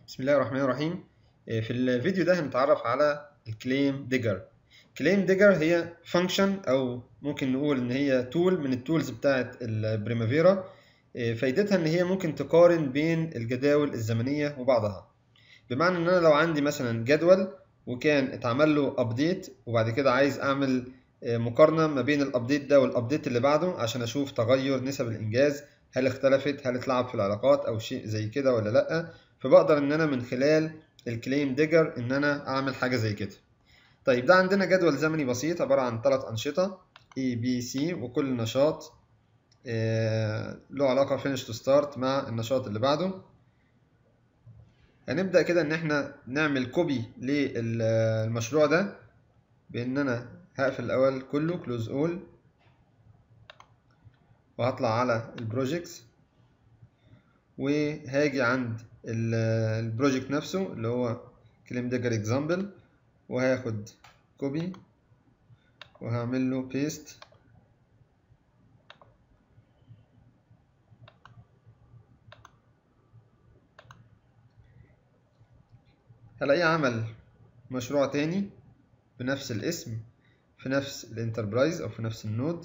بسم الله الرحمن الرحيم آه، في الفيديو ده هنتعرف على الكليم ديجر كليم ديجر هي فانكشن او ممكن نقول ان هي تول من التولز بتاعه البريمافيرا آه، فايدتها ان هي ممكن تقارن بين الجداول الزمنيه وبعضها بمعنى ان انا لو عندي مثلا جدول وكان اتعمل له ابديت وبعد كده عايز اعمل آه، مقارنه ما بين الابديت ده والابديت اللي بعده عشان اشوف تغير نسب الانجاز هل اختلفت هل اتلعب في العلاقات او شيء زي كده ولا لا فبقدر ان انا من خلال الكليم ديجر ان انا اعمل حاجه زي كده طيب ده عندنا جدول زمني بسيط عباره عن ثلاث انشطه A B C وكل نشاط آه، له علاقه finish to start مع النشاط اللي بعده هنبدا كده ان احنا نعمل كوبي للمشروع ده بان انا هقفل الاول كله close all وهطلع على البروجيكتس وهاجي عند البروجكت نفسه اللي هو كليم ديجر اكزامبل وهاخد كوبي وهعمل له بيست هلاقيه عمل مشروع تاني بنفس الاسم في نفس الانتربرايز او في نفس النود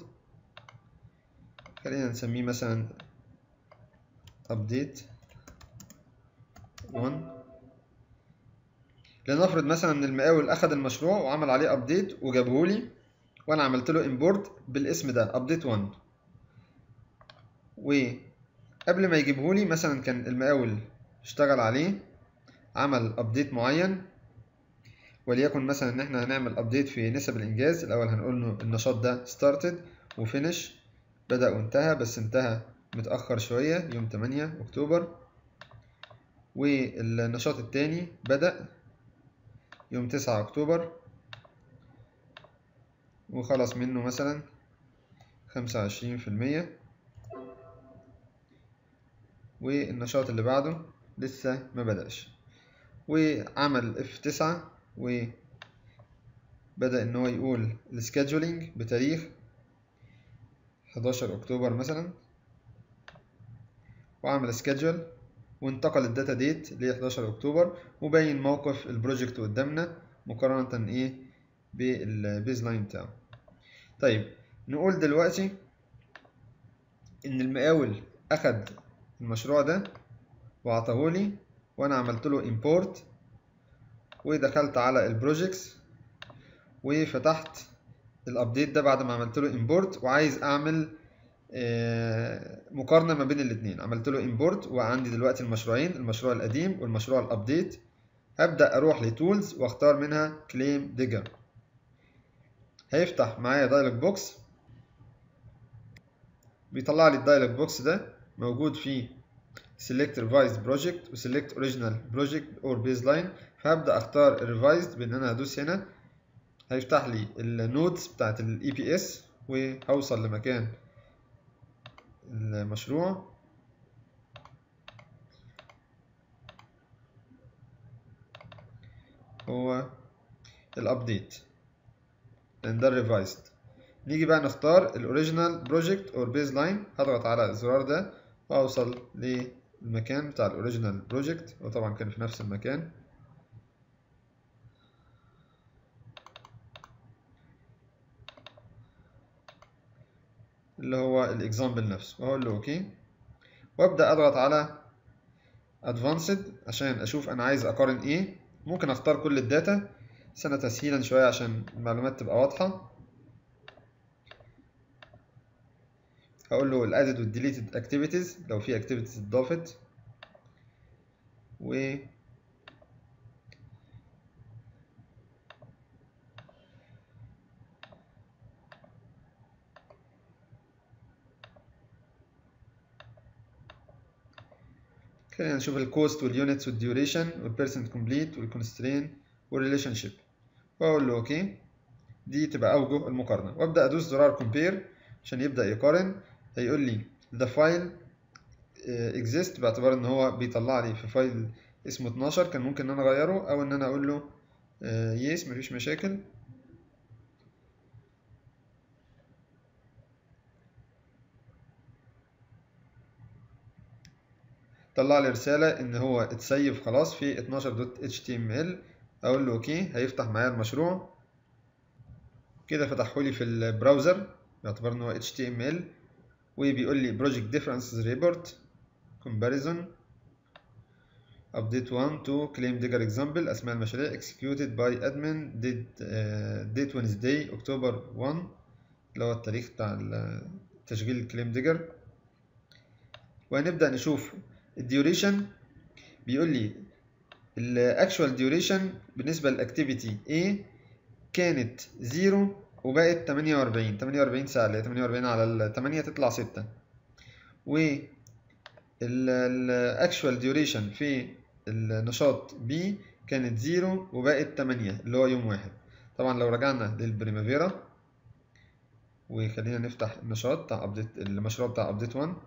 خلينا نسميه مثلا update 1 لنفرض مثلا ان المقاول اخد المشروع وعمل عليه ابديت وجابهولي وانا عملت له امبورت بالاسم ده ابديت 1 وقبل ما يجيبهولي مثلا كان المقاول اشتغل عليه عمل ابديت معين وليكن مثلا ان احنا هنعمل ابديت في نسب الانجاز الاول هنقول له النشاط ده started وفينش بدأ وانتهى بس انتهى متأخر شوية يوم 8 أكتوبر والنشاط التاني بدأ يوم 9 أكتوبر وخلص منه مثلا خمسة وعشرين في المية والنشاط اللي بعده لسه ما بدأش وعمل اف تسعة وبدأ إن هو يقول السكادجولينج بتاريخ 11 أكتوبر مثلا وعمل سكادجول وانتقل الداتا ديت ل 11 أكتوبر وبين موقف البروجكت قدامنا مقارنة إيه بالبيز لاين بتاعه طيب نقول دلوقتي إن المقاول أخد المشروع ده وعطاهولي وأنا عملت له import ودخلت على البروجيكتس وفتحت الابديت ده بعد ما عملت له امبورت وعايز اعمل مقارنه ما بين الاثنين عملت له امبورت وعندي دلوقتي المشروعين المشروع القديم والمشروع الابديت هبدا اروح لتولز واختار منها كليم ديجر هيفتح معايا دايلوج بوكس بيطلع لي الدايلوج بوكس ده موجود فيه select revised project و select original project or baseline فهبدا اختار revised بان انا هدوس هنا هيفتح لي النودز بتاعت الاي بي اس وهوصل لمكان المشروع هو الابديت لان ده الريفايزد نيجي بقى نختار الاوريجينال بروجكت اور بيز لاين هضغط على الزرار ده واوصل للمكان بتاع الاوريجينال بروجكت وطبعا كان في نفس المكان اللي هو الاكزامبل نفسه واقول له اوكي وابدا اضغط على ادفانسد عشان اشوف انا عايز اقارن ايه ممكن اختار كل الداتا بس انا تسهيلا شويه عشان المعلومات تبقى واضحه هقول له الادد والديليتد اكتيفيتيز لو في اكتيفيتيز اتضافت و خلينا نشوف الكوست واليونتس والديوريشن والبيرسنت كومبليت والكونسترين والريليشن شيب واقول له اوكي دي تبقى اوجه المقارنه وابدا ادوس زرار كومبير عشان يبدا يقارن هيقول لي the file exist باعتبار ان هو بيطلع لي في فايل اسمه 12 كان ممكن ان انا اغيره او ان انا اقول له يس مفيش مشاكل طلع لي رسالة ان هو اتسيف خلاص في 12.html اقول له اوكي هيفتح معايا المشروع كده فتحه لي في البراوزر باعتبار ان هو HTML وبيقول لي project differences report comparison update 1 to claim digger example اسماء المشاريع executed by admin date, uh, date Wednesday اكتوبر 1 اللي هو التاريخ بتاع تشغيل الكليم ديجر وهنبدأ نشوف الديوريشن بيقول لي الاكشوال ديوريشن بالنسبة للاكتيفيتي A كانت 0 وبقت 48 48 ساعة اللي هي 48 على ال 8 تطلع 6 و الاكشوال ديوريشن في النشاط B كانت 0 وبقت 8 اللي هو يوم واحد طبعا لو رجعنا للبريمافيرا وخلينا نفتح النشاط بتاع ابديت المشروع بتاع ابديت 1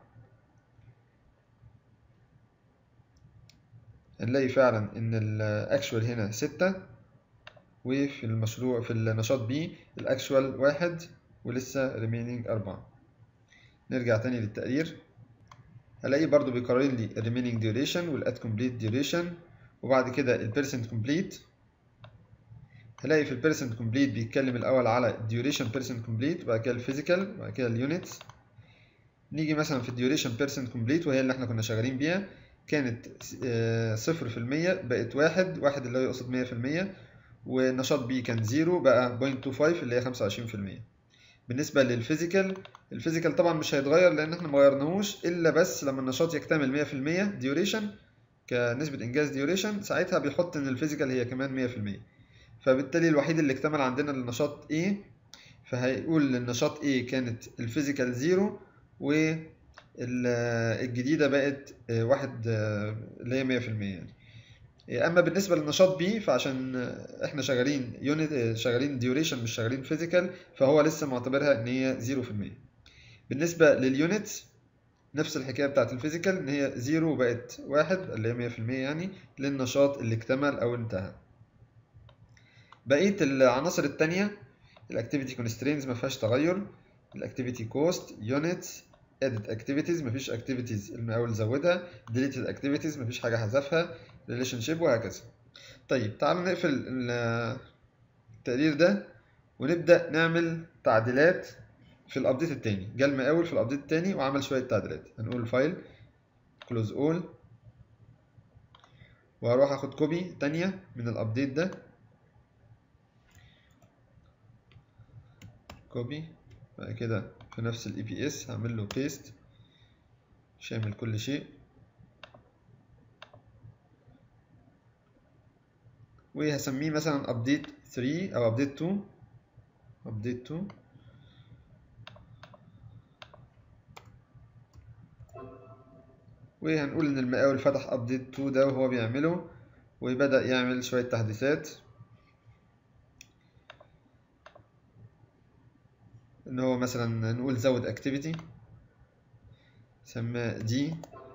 هنلاقي فعلا ان الاكشوال هنا 6 وفي المشروع في النشاط بي الاكشوال واحد ولسه ريمينينج أربعة نرجع تاني للتقرير هلاقي برضو بيقارن لي الريمينينج ديوريشن والات كومبليت ديوريشن وبعد كده البيرسنت كومبليت هلاقي في البيرسنت كومبليت بيتكلم الاول على الديوريشن بيرسنت كومبليت وبعد كده الفيزيكال وبعد كده اليونتس نيجي مثلا في الديوريشن بيرسنت كومبليت وهي اللي احنا كنا شغالين بيها كانت صفر في المية بقت واحد واحد اللي هو يقصد مية في المية والنشاط بي كان زيرو بقى 0.25 اللي هي خمسة وعشرين في المية بالنسبة للفيزيكال الفيزيكال طبعا مش هيتغير لأن احنا مغيرناهوش إلا بس لما النشاط يكتمل مية في المية ديوريشن كنسبة إنجاز ديوريشن ساعتها بيحط إن الفيزيكال هي كمان مية في المية فبالتالي الوحيد اللي اكتمل عندنا النشاط A فهيقول النشاط A كانت الفيزيكال زيرو والجديدة بقت واحد اللي هي مية في المية يعني اما بالنسبه للنشاط بي فعشان احنا شغالين يونت شغالين ديوريشن مش شغالين فيزيكال فهو لسه معتبرها ان هي 0% بالنسبه لليونتس نفس الحكايه بتاعت الفيزيكال ان هي 0 وبقت 1 اللي هي 100% يعني للنشاط اللي اكتمل او انتهى بقيه العناصر التانية الاكتيفيتي كونسترينز ما فيهاش تغير الاكتيفيتي كوست يونتس edit activities مفيش activities المقاول زودها deleted activities مفيش حاجة حذفها relationship وهكذا طيب تعالوا نقفل التقرير ده ونبدأ نعمل تعديلات في الابديت التاني جه المقاول في الابديت التاني وعمل شوية تعديلات هنقول فايل close all وهروح اخد كوبي تانية من الابديت ده كوبي بعد كده في نفس الاي بي اس هعمل له بيست شامل كل شيء وهسميه مثلا ابديت 3 او ابديت 2 ابديت 2 وهنقول ان المقاول فتح ابديت 2 ده وهو بيعمله وبدأ يعمل شوية تحديثات ان هو مثلا نقول زود اكتيفيتي سماه دي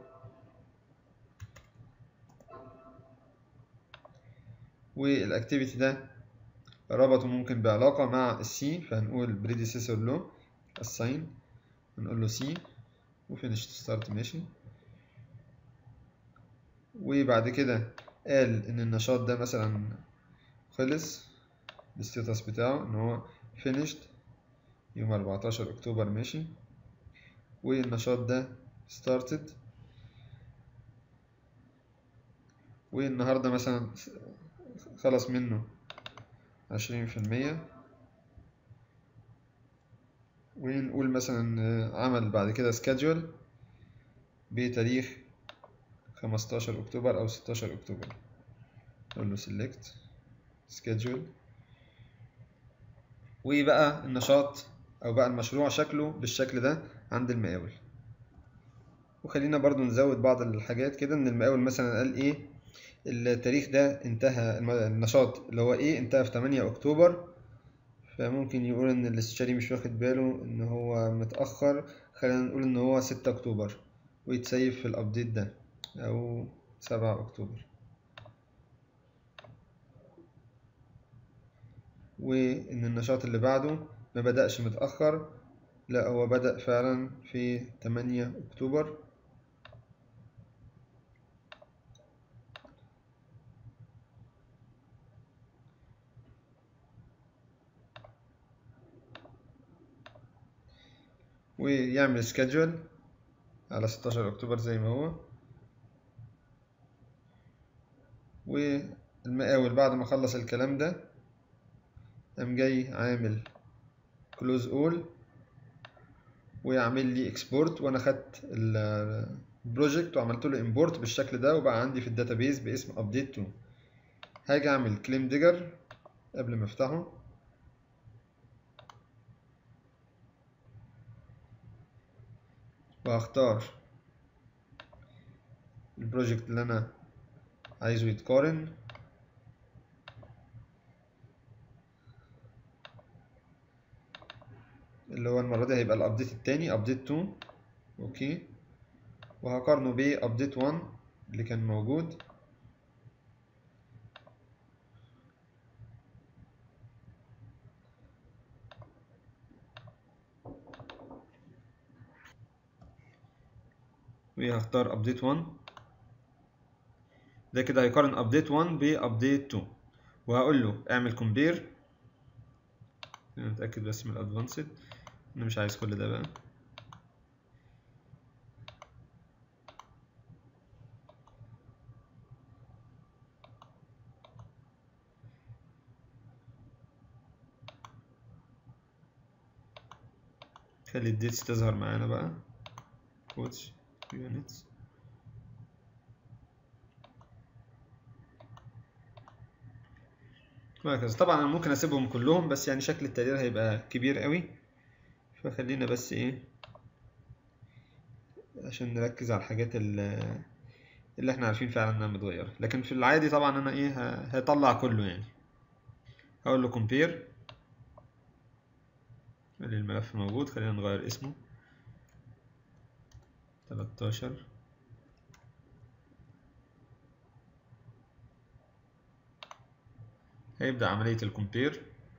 والاكتيفيتي ده ربطه ممكن بعلاقة مع السي فهنقول predecessor له assign هنقول له سي وفينش ستارت ماشي وبعد كده قال ان النشاط ده مثلا خلص الستاتس بتاعه ان هو finished يوم 14 اكتوبر ماشي والنشاط ده started والنهاردة مثلا خلص منه عشرين في المية ونقول مثلا عمل بعد كده schedule بتاريخ خمستاشر أكتوبر أو ستاشر أكتوبر نقول له select schedule وبقى النشاط أو بقى المشروع شكله بالشكل ده عند المقاول وخلينا برضو نزود بعض الحاجات كده إن المقاول مثلا قال إيه التاريخ ده انتهى النشاط اللي هو ايه انتهى في 8 اكتوبر فممكن يقول ان الاستشاري مش واخد باله ان هو متأخر خلينا نقول ان هو 6 اكتوبر ويتسيف في الابديت ده او 7 اكتوبر وان النشاط اللي بعده ما بدأش متأخر لا هو بدأ فعلا في 8 اكتوبر ويعمل سكادجول على 16 اكتوبر زي ما هو والمقاول بعد ما خلص الكلام ده قام جاي عامل كلوز اول ويعمل لي اكسبورت وانا خدت البروجكت وعملت له امبورت بالشكل ده وبقى عندي في الداتابيز باسم ابديت 2 هاجي اعمل كليم ديجر قبل ما افتحه وهختار البروجكت اللي انا عايزه يتقارن اللي هو المرة دي هيبقى الابديت التاني ابديت 2 اوكي وهقارنه بابديت 1 اللي كان موجود وهختار ابديت 1 ده كده هيقارن ابديت 1 بابديت 2 وهقول له اعمل كومبير نتاكد بس من الادفانسد انا مش عايز كل ده بقى خلي الديتس تظهر معانا بقى كوتش يونتس وهكذا طبعا انا ممكن اسيبهم كلهم بس يعني شكل التقرير هيبقى كبير قوي فخلينا بس ايه عشان نركز على الحاجات اللي, اللي احنا عارفين فعلا انها متغيرة لكن في العادي طبعا انا ايه هطلع كله يعني هقول له compare اللي الملف موجود خلينا نغير اسمه 13 هيبدأ عملية الكومبير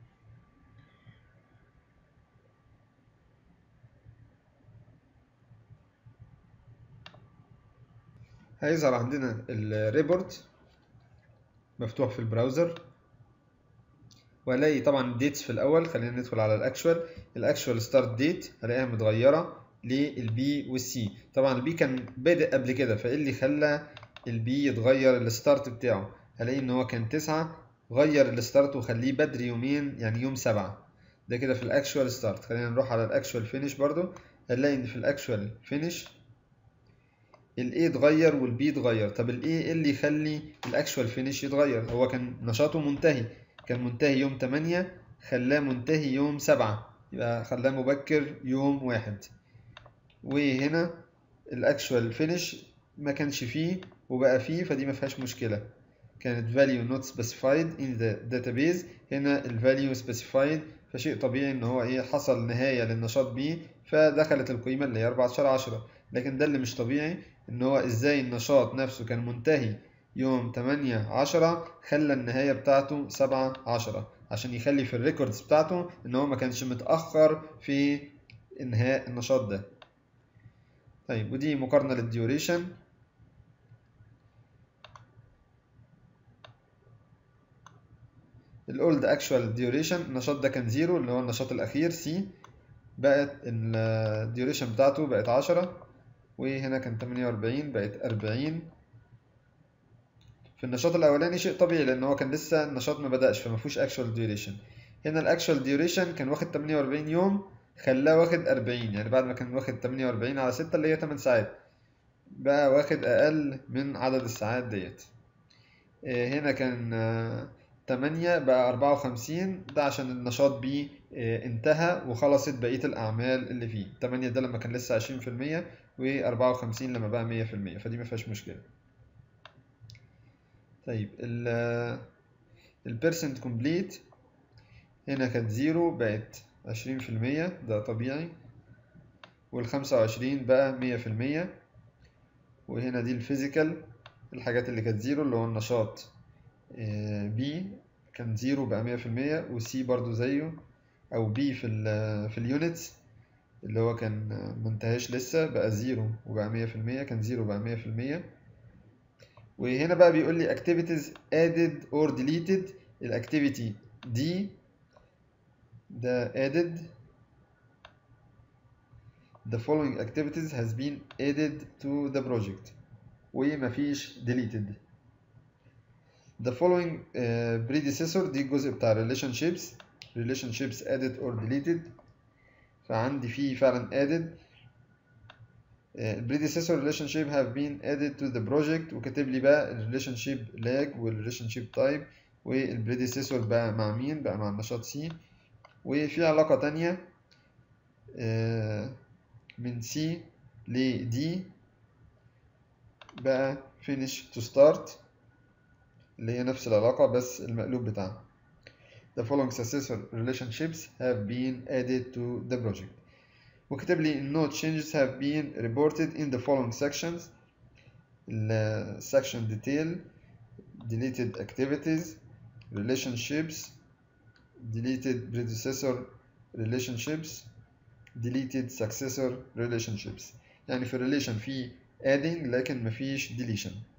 هيظهر عندنا الريبورت مفتوح في البراوزر وهلاقي طبعا الديتس في الاول خلينا ندخل على الاكشوال الاكشوال ستارت ديت هلاقيها متغيره للبي والسي طبعا البي كان بادئ قبل كده فايه اللي خلى البي يتغير الستارت بتاعه هلاقي ان هو كان تسعة غير الستارت وخليه بدري يومين يعني يوم سبعة ده كده في الاكشوال ستارت خلينا نروح على الاكشوال فينيش برضو هنلاقي ان في الاكشوال فينيش الاي اتغير والبي اتغير طب الاي ايه اللي يخلي الاكشوال فينيش يتغير هو كان نشاطه منتهي كان منتهي يوم 8 خلاه منتهي يوم 7 يبقى خلاه مبكر يوم واحد وهنا الاكشوال فينيش ما كانش فيه وبقى فيه فدي ما فيهاش مشكله كانت value not specified in the database هنا ال value specified فشيء طبيعي ان هو ايه حصل نهايه للنشاط B فدخلت القيمه اللي هي 14 10 لكن ده اللي مش طبيعي ان هو ازاي النشاط نفسه كان منتهي يوم 8 10 خلى النهايه بتاعته 7 10 عشان يخلي في الريكوردز بتاعته ان هو ما كانش متاخر في انهاء النشاط ده طيب ودي مقارنه للديوريشن الاولد اكشوال ديوريشن النشاط ده كان زيرو اللي هو النشاط الاخير سي بقت الديوريشن بتاعته بقت 10 وهنا كان 48 بقت 40 في النشاط الاولاني شيء طبيعي لان هو كان لسه النشاط ما بدأش فما فيهوش اكشوال ديوريشن هنا الاكشوال ديوريشن كان واخد 48 يوم خلاه واخد 40 يعني بعد ما كان واخد 48 على 6 اللي هي 8 ساعات بقى واخد اقل من عدد الساعات ديت هنا كان 8 بقى 54 ده عشان النشاط بي انتهى وخلصت بقية الأعمال اللي فيه 8 ده لما كان لسه 20% و54 لما بقى 100% فدي ما فيهاش مشكلة طيب ال البيرسنت كومبليت هنا كانت زيرو بقت 20% ده طبيعي والخمسة وعشرين بقى مية في المية وهنا دي الفيزيكال الحاجات اللي كانت زيرو اللي هو النشاط بي كان زيرو بقى مية في المية وسي برضو زيه أو بي في ال في اليونتس اللي هو كان منتهاش لسه بقى زيرو وبقى مية في المية كان زيرو بقى مية في المية وهنا بقى بيقول لي activities added or deleted الاكتيفيتي دي ده added the following activities has been added to the project ومفيش deleted the following uh, predecessor دي الجزء بتاع relationships relationships added or deleted فعندي فيه فعلا added uh, predecessor relationship have been added to the project وكاتب لي بقى ال relationship lag وال relationship type وال predecessor بقى مع مين بقى مع النشاط C وفي علاقة تانية uh, من C ل D بقى finish to start اللي هي نفس العلاقة بس المقلوب بتاعها The following successor relationships have been added to the project وكتب لي no changes have been reported in the following sections ال section detail deleted activities relationships deleted predecessor relationships deleted successor relationships يعني في relation في adding لكن مفيش deletion